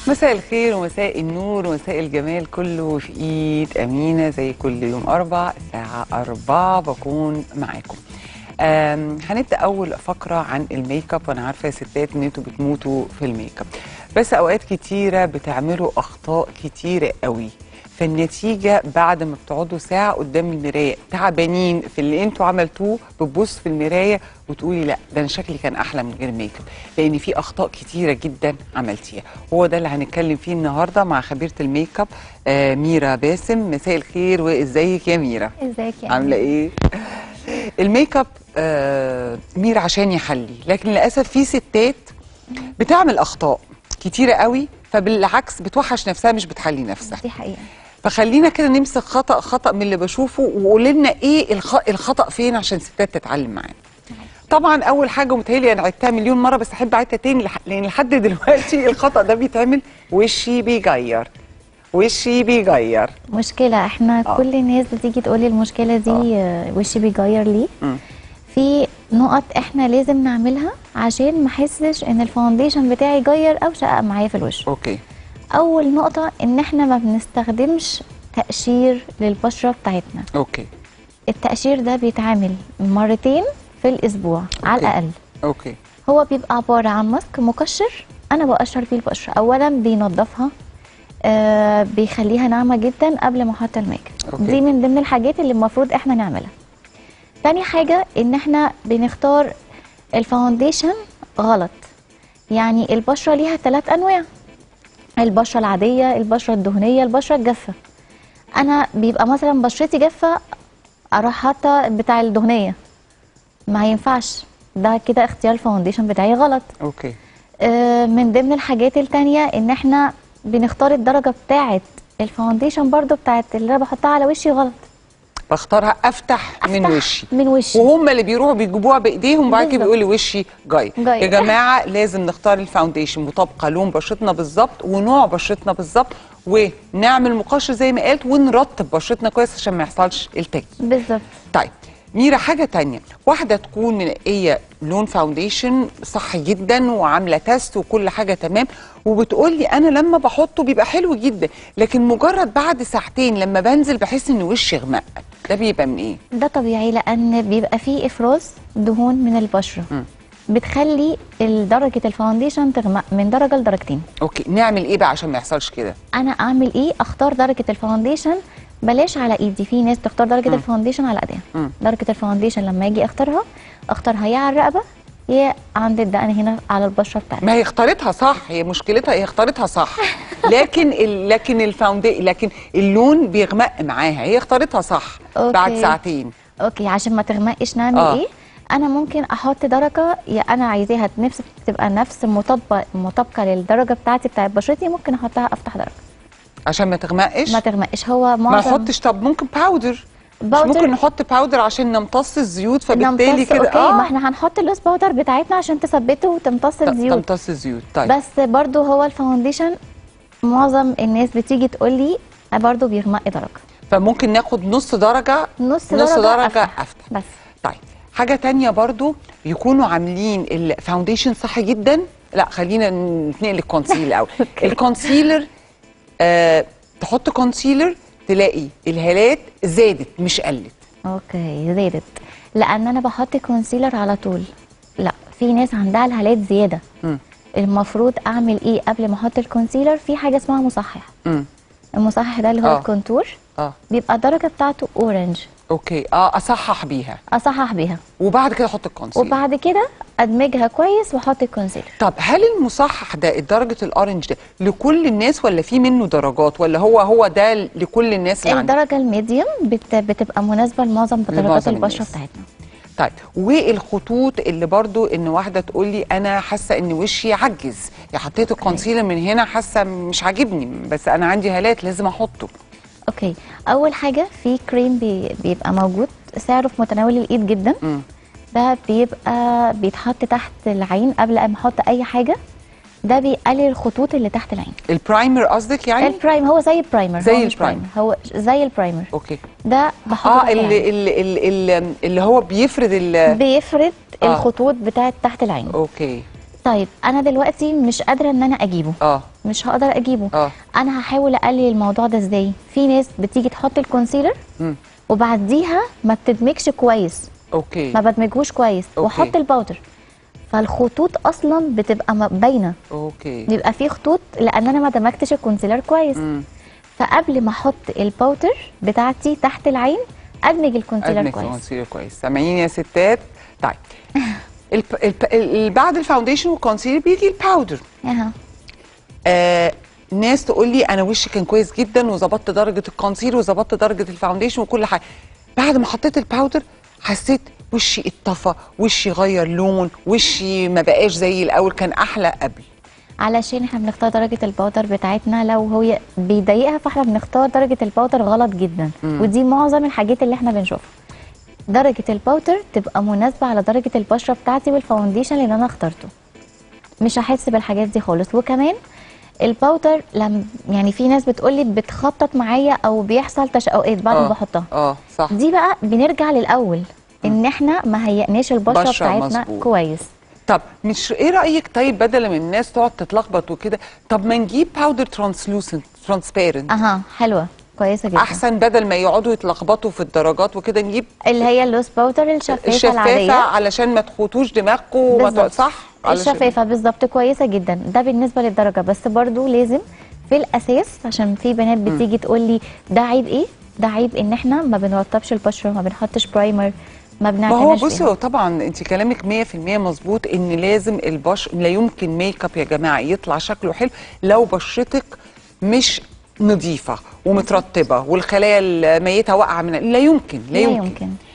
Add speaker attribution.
Speaker 1: مساء الخير ومساء النور ومساء الجمال كله في ايد امينه زي كل يوم اربع الساعه أربعة بكون معاكم أم، هنبدا اول فقره عن الميك اب وانا عارفه يا ستات ان انتوا بتموتوا في الميك اب بس اوقات كتيره بتعملوا اخطاء كتيره قوي فالنتيجة بعد ما بتقعدوا ساعة قدام المراية تعبانين في اللي انتوا عملتوه بتبص في المراية وتقولي لا ده انا شكلي كان احلى من غير ميك اب لان في اخطاء كتيرة جدا عملتيها هو ده اللي هنتكلم فيه النهاردة مع خبيرة الميك اب آه ميرا باسم مساء الخير وازيك يا ميرا
Speaker 2: ازيك يا
Speaker 1: عاملة ايه الميك اب آه ميرا عشان يحلي لكن للاسف في ستات بتعمل اخطاء كتيرة قوي فبالعكس بتوحش نفسها مش بتحلي نفسها
Speaker 2: دي حقيقة
Speaker 1: فخلينا كده نمسك خطأ خطأ من اللي بشوفه وقولي لنا ايه الخ... الخطأ فين عشان ستات تتعلم معانا. طبعا اول حاجه ومتهيألي انا عدتها مليون مره بس احب اعيدها تاني لح... لان لحد دلوقتي الخطأ ده بيتعمل وشي بيغير وشي بيغير
Speaker 2: مشكلة احنا
Speaker 1: آه.
Speaker 2: آه. كل الناس بتيجي تقولي المشكلة دي آه. وشي بيغير ليه
Speaker 1: مم.
Speaker 2: في نقط احنا لازم نعملها عشان ما احسش ان الفاونديشن بتاعي يغير او شقق معايا في الوش
Speaker 1: اوكي
Speaker 2: اول نقطة ان احنا ما بنستخدمش تقشير للبشرة بتاعتنا
Speaker 1: اوكي
Speaker 2: التقشير ده بيتعمل مرتين في الاسبوع على
Speaker 1: أوكي.
Speaker 2: الاقل
Speaker 1: اوكي
Speaker 2: هو بيبقى عبارة عن ماسك مقشر أنا بقشر فيه البشرة أولا بينظفها آه بيخليها ناعمة جدا قبل ما أحط الميك اب
Speaker 1: أوكي.
Speaker 2: دي من ضمن الحاجات اللي المفروض إحنا نعملها تاني حاجة إن إحنا بنختار الفاونديشن غلط يعني البشرة ليها ثلاث أنواع البشرة العادية البشرة الدهنية البشرة الجافة أنا بيبقى مثلا بشرتي جافة أروح حاطة بتاع الدهنية ما ينفعش ده كده اختيار الفاونديشن بتاعي غلط
Speaker 1: اوكي
Speaker 2: آه، من ضمن الحاجات التانية ان احنا بنختار الدرجة بتاعة الفاونديشن برضو بتاعة اللي انا بحطها على وشي غلط
Speaker 1: بختارها افتح, من
Speaker 2: أفتح
Speaker 1: وشي
Speaker 2: من وشي
Speaker 1: وهم اللي بيروحوا بيجيبوها بايديهم بعد كده
Speaker 2: بالظبط.
Speaker 1: بيقولوا وشي جاي
Speaker 2: جاي.
Speaker 1: يا جماعه لازم نختار الفاونديشن مطابقه لون بشرتنا بالظبط ونوع بشرتنا بالظبط ونعمل مقشر زي ما قالت ونرطب بشرتنا كويس عشان ما يحصلش التجي
Speaker 2: بالظبط
Speaker 1: طيب ميرا حاجه تانية واحده تكون منقيه لون فاونديشن صح جدا وعامله تيست وكل حاجه تمام وبتقول لي انا لما بحطه بيبقى حلو جدا لكن مجرد بعد ساعتين لما بنزل بحس ان وشي غمق ده بيبقى من ايه
Speaker 2: ده طبيعي لان بيبقى فيه افراز دهون من البشرة
Speaker 1: مم.
Speaker 2: بتخلي درجة الفاونديشن تغمق من درجة لدرجتين
Speaker 1: اوكي نعمل ايه بقى عشان ما يحصلش كده
Speaker 2: انا اعمل ايه اختار درجة الفاونديشن بلاش على ايدي في ناس تختار درجة الفاونديشن على ايديها
Speaker 1: مم.
Speaker 2: درجة الفاونديشن لما اجي اختارها اختارها يا على الرقبة يا عند الدقن هنا على البشرة بتاعتي
Speaker 1: ما هي اختارتها صح هي مشكلتها هي اختارتها صح لكن ال... لكن الفاوندي لكن اللون بيغمق معاها هي اختارتها صح
Speaker 2: أوكي.
Speaker 1: بعد ساعتين
Speaker 2: اوكي عشان ما تغمقش نعمل
Speaker 1: آه.
Speaker 2: ايه انا ممكن احط درجه يا انا عايزاها نفس تبقى نفس مطابقه مطابقه للدرجه بتاعتي بتاعت بشرتي ممكن احطها افتح درجه
Speaker 1: عشان ما تغمقش
Speaker 2: ما تغمقش هو
Speaker 1: ما
Speaker 2: معظم
Speaker 1: نحطش طب ممكن باودر مش
Speaker 2: باودر.
Speaker 1: ممكن نحط باودر عشان نمتص الزيوت فبالتالي
Speaker 2: نمتص-
Speaker 1: كده
Speaker 2: اوكي ما احنا هنحط اللوس باودر بتاعتنا عشان تثبته وتمتص
Speaker 1: ت-
Speaker 2: الزيوت
Speaker 1: تمتص الزيوت طيب
Speaker 2: بس برضو هو الفاونديشن معظم الناس بتيجي تقول لي برضو بيغمق درجه
Speaker 1: فممكن ناخد نص درجه
Speaker 2: نص,
Speaker 1: نص
Speaker 2: درجه,
Speaker 1: درجه
Speaker 2: أفتح.
Speaker 1: افتح
Speaker 2: بس
Speaker 1: طيب حاجه تانية برضو يكونوا عاملين الفاونديشن صح جدا لا خلينا نتنقل الكونسيلر الاول الكونسيلر آه تحط كونسيلر تلاقي الهالات زادت مش قلت
Speaker 2: اوكي زادت لان انا بحط كونسيلر على طول لا في ناس عندها الهالات زياده
Speaker 1: مم.
Speaker 2: المفروض اعمل ايه قبل ما احط الكونسيلر في حاجه اسمها مصحح
Speaker 1: امم
Speaker 2: المصحح ده اللي هو
Speaker 1: آه.
Speaker 2: الكونتور
Speaker 1: اه
Speaker 2: بيبقى الدرجه بتاعته اورنج
Speaker 1: اوكي اه اصحح بيها
Speaker 2: اصحح بيها
Speaker 1: وبعد كده احط الكونسيلر
Speaker 2: وبعد كده ادمجها كويس واحط الكونسيلر
Speaker 1: طب هل المصحح ده درجة الأورنج ده لكل الناس ولا في منه درجات ولا هو هو ده لكل الناس اللي عندها؟
Speaker 2: الدرجه الميديوم بت... بتبقى مناسبه لمعظم درجات
Speaker 1: لمعظم
Speaker 2: البشره
Speaker 1: الناس.
Speaker 2: بتاعتنا
Speaker 1: طيب والخطوط اللي برضو ان واحدة تقول لي انا حاسة ان وشي عجز يا حطيت الكونسيلر من هنا حاسة مش عاجبني بس انا عندي هالات لازم احطه
Speaker 2: اوكي اول حاجه في كريم بي... بيبقى موجود سعره في متناول الايد جدا
Speaker 1: مم.
Speaker 2: ده بيبقى بيتحط تحت العين قبل ما احط اي حاجه ده بيقلل الخطوط اللي تحت العين
Speaker 1: البرايمر قصدك يعني؟
Speaker 2: البرايم هو زي البرايمر
Speaker 1: زي
Speaker 2: هو مش
Speaker 1: البرايمر.
Speaker 2: برايمر هو زي البرايمر
Speaker 1: اوكي
Speaker 2: ده بحطه
Speaker 1: اه
Speaker 2: تحت العين.
Speaker 1: اللي اللي اللي, اللي, اللي هو بيفرد ال
Speaker 2: بيفرد
Speaker 1: آه.
Speaker 2: الخطوط بتاعت تحت العين
Speaker 1: اوكي
Speaker 2: طيب انا دلوقتي مش قادره ان انا اجيبه
Speaker 1: اه
Speaker 2: مش هقدر اجيبه
Speaker 1: اه
Speaker 2: انا هحاول اقلل الموضوع ده ازاي في ناس بتيجي تحط الكونسيلر
Speaker 1: مم.
Speaker 2: وبعديها ما بتدمجش كويس
Speaker 1: اوكي
Speaker 2: ما بدمجوش كويس
Speaker 1: أوكي.
Speaker 2: واحط الباودر فالخطوط اصلا بتبقى م- باينه
Speaker 1: اوكي
Speaker 2: بيبقى في خطوط لان انا ما دمجتش الكونسيلر كويس
Speaker 1: مم.
Speaker 2: فقبل ما احط الباودر بتاعتي تحت العين ادمج الكونسيلر
Speaker 1: ادمج
Speaker 2: كويس
Speaker 1: كونسيلر كويس سامعين يا ستات طيب الب... الب... ال... بعد الفاونديشن والكونسيلر بيجي الباودر
Speaker 2: اها
Speaker 1: آه ناس تقول لي انا وشي كان كويس جدا وظبطت درجه الكونسيلر وظبطت درجه الفاونديشن وكل حاجه بعد ما حطيت الباودر حسيت وشي اتطفى وشي غير لون وشي ما بقاش زي الاول كان احلى قبل
Speaker 2: علشان احنا بنختار درجة الباودر بتاعتنا لو هو بيضايقها فاحنا بنختار درجة الباودر غلط جدا
Speaker 1: مم.
Speaker 2: ودي معظم الحاجات اللي احنا بنشوفها درجة الباودر تبقى مناسبة على درجة البشرة بتاعتي والفاونديشن اللي انا اخترته مش هحس بالحاجات دي خالص وكمان الباودر لم يعني في ناس بتقولي بتخطط معايا او بيحصل تشققات بعد ما
Speaker 1: آه،
Speaker 2: بحطها
Speaker 1: اه صح
Speaker 2: دي بقى بنرجع للاول ان احنا ما هيئناش البشرة
Speaker 1: بشرة
Speaker 2: بتاعتنا
Speaker 1: مظبوط.
Speaker 2: كويس
Speaker 1: طب مش ايه رايك طيب بدل من الناس تقعد تتلخبط وكده طب ما نجيب باودر ترانسلوسنت ترانسبيرنت
Speaker 2: اها حلوه كويسه جدا
Speaker 1: احسن بدل ما يقعدوا يتلخبطوا في الدرجات وكده نجيب
Speaker 2: اللي هي اللوس باودر الشفافه,
Speaker 1: الشفافه
Speaker 2: العاديه
Speaker 1: علشان ما تخوتوش دماغكم وما
Speaker 2: بالظبط.
Speaker 1: تق- صح علشان-
Speaker 2: الشفافه بالظبط كويسه جدا ده بالنسبه للدرجه بس برضو لازم في الاساس عشان في بنات بتيجي تقول لي ده عيب ايه ده عيب ان احنا ما بنرطبش البشره ما بنحطش برايمر ما
Speaker 1: ما هو
Speaker 2: بنعتناش
Speaker 1: بصي
Speaker 2: بيها
Speaker 1: هو طبعا انت كلامك 100% مظبوط ان لازم البش لا يمكن ميك اب يا جماعه يطلع شكله حلو لو بشرتك مش نظيفه ومترطبه والخلايا الميته واقعه من لا يمكن لا,
Speaker 2: لا
Speaker 1: يمكن,
Speaker 2: يمكن